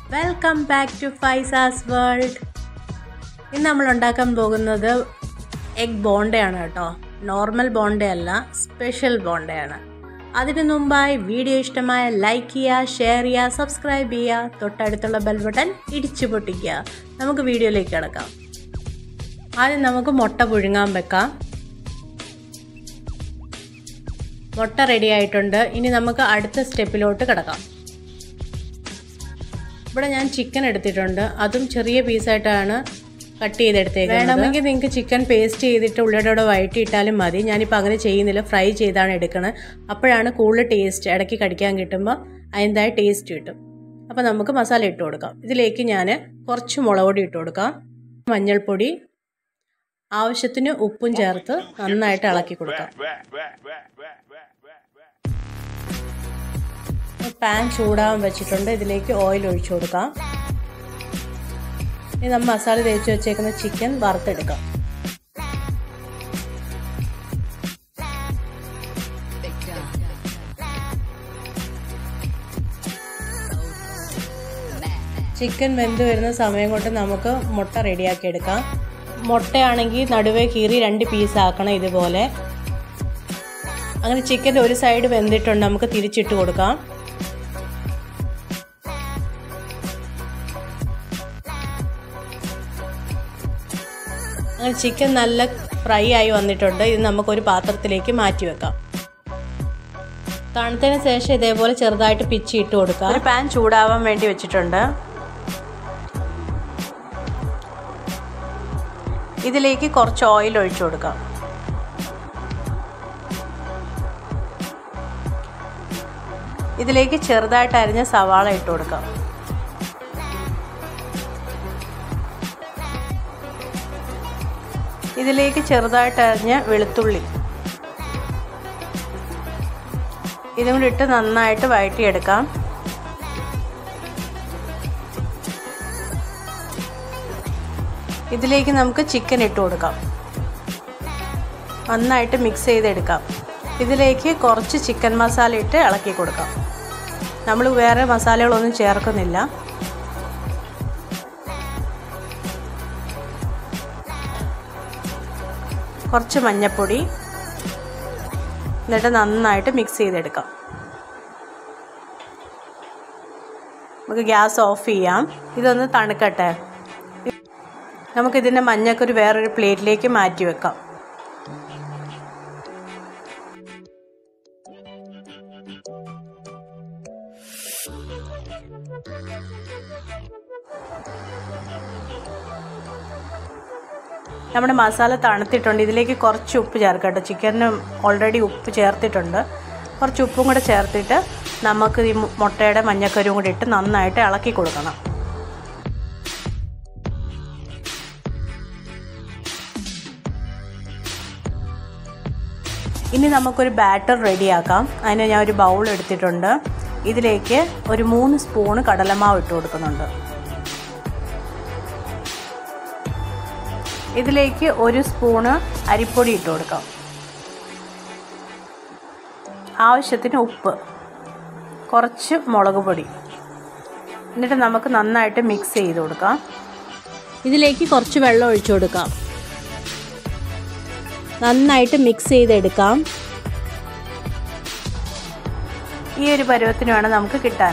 welcome back to Faiza's world ഇന്ന് നമ്മൾ ഉണ്ടാക്കാൻ പോകുന്നത് എഗ് ബോണ്ടയാണ് കേട്ടോ നോർമൽ ബോണ്ട അല്ല സ്പെഷ്യൽ ബോണ്ടയാണ് അതിനു മുമ്പായി വീഡിയോ ഇഷ്ടമായ ലൈക്ക് ചെയ്യുക ഷെയർ ചെയ്യുക സബ്സ്ക്രൈബ് ചെയ്യുക തൊട്ടടുത്തുള്ള ബെൽ ബട്ടൺ ഇടിച്ചു പൊട്ടിക്കുക നമുക്ക് വീഡിയോയിലേക്ക് കിടക്കാം ആദ്യം നമുക്ക് മുട്ട പുഴുങ്ങാൻ വെക്കാം മുട്ട റെഡി ആയിട്ടുണ്ട് ഇനി നമുക്ക് അടുത്ത സ്റ്റെപ്പിലോട്ട് കിടക്കാം ഇവിടെ ഞാൻ ചിക്കൻ എടുത്തിട്ടുണ്ട് അതും ചെറിയ പീസായിട്ടാണ് കട്ട് ചെയ്തെടുത്തേക്കുന്നത് വേണമെങ്കിൽ നിങ്ങൾക്ക് ചിക്കൻ പേസ്റ്റ് ചെയ്തിട്ട് ഉള്ളിയുടെ വഴറ്റിയിട്ടാലും മതി ഞാനിപ്പോൾ അങ്ങനെ ചെയ്യുന്നില്ല ഫ്രൈ ചെയ്താണ് എടുക്കുന്നത് അപ്പോഴാണ് കൂടുതൽ ടേസ്റ്റ് ഇടയ്ക്ക് കടിക്കാൻ കിട്ടുമ്പോൾ അതിൻ്റെതായ ടേസ്റ്റ് കിട്ടും അപ്പോൾ നമുക്ക് മസാല ഇട്ട് കൊടുക്കാം ഇതിലേക്ക് ഞാൻ കുറച്ച് മുളക് പൊടി ഇട്ട് കൊടുക്കാം മഞ്ഞൾപ്പൊടി ആവശ്യത്തിന് ഉപ്പും ചേർത്ത് നന്നായിട്ട് ഇളക്കി കൊടുക്കാം പാൻ ചൂടാൻ വെച്ചിട്ടുണ്ട് ഇതിലേക്ക് ഓയിൽ ഒഴിച്ചു കൊടുക്കാം ഇനി നമ്മൾ മസാല തേച്ച് വെച്ചേക്കുന്ന ചിക്കൻ വറുത്തെടുക്കാം ചിക്കൻ വെന്ത് വരുന്ന സമയം കൊണ്ട് നമുക്ക് മുട്ട റെഡിയാക്കി എടുക്കാം മുട്ടയാണെങ്കിൽ നടുവേ കീറി രണ്ട് പീസ് ആക്കണം ഇതുപോലെ അങ്ങനെ ചിക്കൻ്റെ ഒരു സൈഡ് വെന്തിട്ടുണ്ട് നമുക്ക് തിരിച്ചിട്ട് കൊടുക്കാം അങ്ങനെ ചിക്കൻ നല്ല ഫ്രൈ ആയി വന്നിട്ടുണ്ട് ഇത് നമുക്കൊരു പാത്രത്തിലേക്ക് മാറ്റി വെക്കാം തണുത്തതിന് ശേഷം ഇതേപോലെ ചെറുതായിട്ട് പിച്ചി ഇട്ട് കൊടുക്കാം ഒരു പാൻ ചൂടാവാൻ വേണ്ടി വെച്ചിട്ടുണ്ട് ഇതിലേക്ക് കുറച്ച് ഓയിൽ ഒഴിച്ചു കൊടുക്കാം ഇതിലേക്ക് ചെറുതായിട്ട് അരിഞ്ഞ സവാള ഇട്ട് കൊടുക്കാം ഇതിലേക്ക് ചെറുതായിട്ട് അരിഞ്ഞ വെളുത്തുള്ളി ഇതും കൂടി ഇട്ട് നന്നായിട്ട് വഴറ്റിയെടുക്കാം ഇതിലേക്ക് നമുക്ക് ചിക്കൻ ഇട്ട് കൊടുക്കാം നന്നായിട്ട് മിക്സ് ചെയ്തെടുക്കാം ഇതിലേക്ക് കുറച്ച് ചിക്കൻ മസാല ഇട്ട് ഇളക്കി കൊടുക്കാം നമ്മൾ വേറെ മസാലകളൊന്നും ചേർക്കുന്നില്ല കുറച്ച് മഞ്ഞൾപ്പൊടി എന്നിട്ട് നന്നായിട്ട് മിക്സ് ചെയ്തെടുക്കാം നമുക്ക് ഗ്യാസ് ഓഫ് ചെയ്യാം ഇതൊന്ന് തണുക്കട്ടെ നമുക്കിതിൻ്റെ മഞ്ഞൾക്കൊരു വേറൊരു പ്ലേറ്റിലേക്ക് മാറ്റി വെക്കാം നമ്മുടെ മസാല തണുത്തിട്ടുണ്ട് ഇതിലേക്ക് കുറച്ച് ഉപ്പ് ചേർക്കട്ടെ ചിക്കനിന് ഓൾറെഡി ഉപ്പ് ചേർത്തിട്ടുണ്ട് കുറച്ച് ഉപ്പും കൂടെ ചേർത്തിട്ട് നമുക്ക് ഈ മുട്ടയുടെ മഞ്ഞക്കരും കൂടി ഇട്ട് നന്നായിട്ട് ഇളക്കി കൊടുക്കണം ഇനി നമുക്കൊരു ബാറ്റർ റെഡിയാക്കാം അതിന് ഞാൻ ഒരു ബൗൾ എടുത്തിട്ടുണ്ട് ഇതിലേക്ക് ഒരു മൂന്ന് സ്പൂണ് കടലമാവ് ഇട്ട് കൊടുക്കുന്നുണ്ട് ഇതിലേക്ക് ഒരു സ്പൂണ് അരിപ്പൊടി ഇട്ട് കൊടുക്കാം ആവശ്യത്തിന് ഉപ്പ് കുറച്ച് മുളക് പൊടി എന്നിട്ട് നമുക്ക് നന്നായിട്ട് മിക്സ് ചെയ്ത് കൊടുക്കാം ഇതിലേക്ക് കുറച്ച് വെള്ളം ഒഴിച്ചു കൊടുക്കാം നന്നായിട്ട് മിക്സ് ചെയ്തെടുക്കാം ഈ ഒരു പരുവത്തിന് വേണം നമുക്ക് കിട്ടാൻ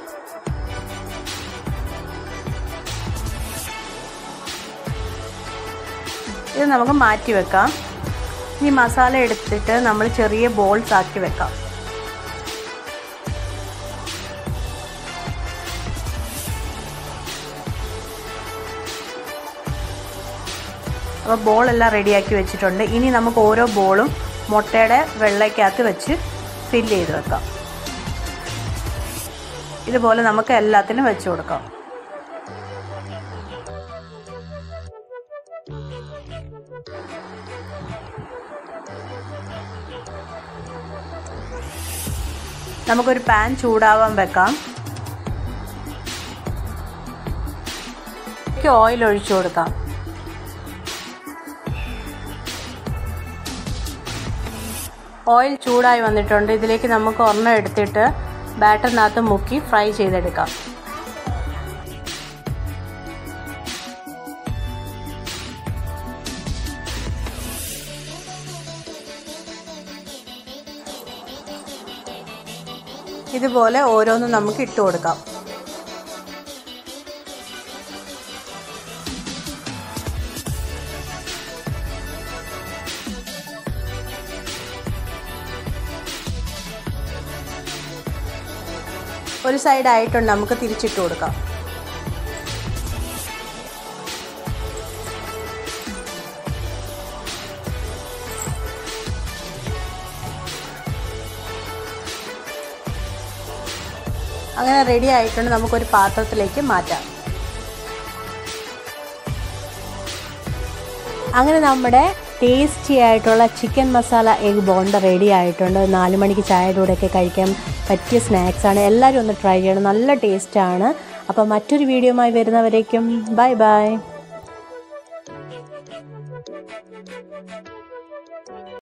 ഇത് നമുക്ക് മാറ്റി വെക്കാം ഇനി മസാല എടുത്തിട്ട് നമ്മൾ ചെറിയ ബോൾസ് ആക്കി വെക്കാം അപ്പോൾ ബോളെല്ലാം റെഡിയാക്കി വെച്ചിട്ടുണ്ട് ഇനി നമുക്ക് ഓരോ ബോളും മുട്ടയുടെ വെള്ളയ്ക്കകത്ത് വെച്ച് ഫില്ല് ചെയ്ത് വെക്കാം ഇതുപോലെ നമുക്ക് എല്ലാത്തിനും വെച്ച് കൊടുക്കാം നമുക്കൊരു പാൻ ചൂടാവാൻ വെക്കാം ഓയിൽ ഒഴിച്ചു കൊടുക്കാം ഓയിൽ ചൂടായി വന്നിട്ടുണ്ട് ഇതിലേക്ക് നമുക്ക് ഒരെണ്ണം എടുത്തിട്ട് ബാറ്ററിനകത്ത് മുക്കി ഫ്രൈ ചെയ്തെടുക്കാം ഇതുപോലെ ഓരോന്നും നമുക്ക് ഇട്ട് കൊടുക്കാം ഒരു സൈഡ് ആയിട്ടുണ്ട് നമുക്ക് തിരിച്ചിട്ട് കൊടുക്കാം അങ്ങനെ റെഡി ആയിട്ടുണ്ട് നമുക്കൊരു പാത്രത്തിലേക്ക് മാറ്റാം അങ്ങനെ നമ്മുടെ ടേസ്റ്റി ആയിട്ടുള്ള chicken masala egg bonda ready ആയിട്ടുണ്ട് നാല് മണിക്ക് ചായയുടെ കൂടെയൊക്കെ കഴിക്കാൻ പറ്റിയ സ്നാക്സാണ് എല്ലാവരും ഒന്ന് ട്രൈ ചെയ്യണം നല്ല ടേസ്റ്റാണ് അപ്പോൾ മറ്റൊരു വീഡിയോയുമായി വരുന്നവരേക്കും ബൈ ബൈ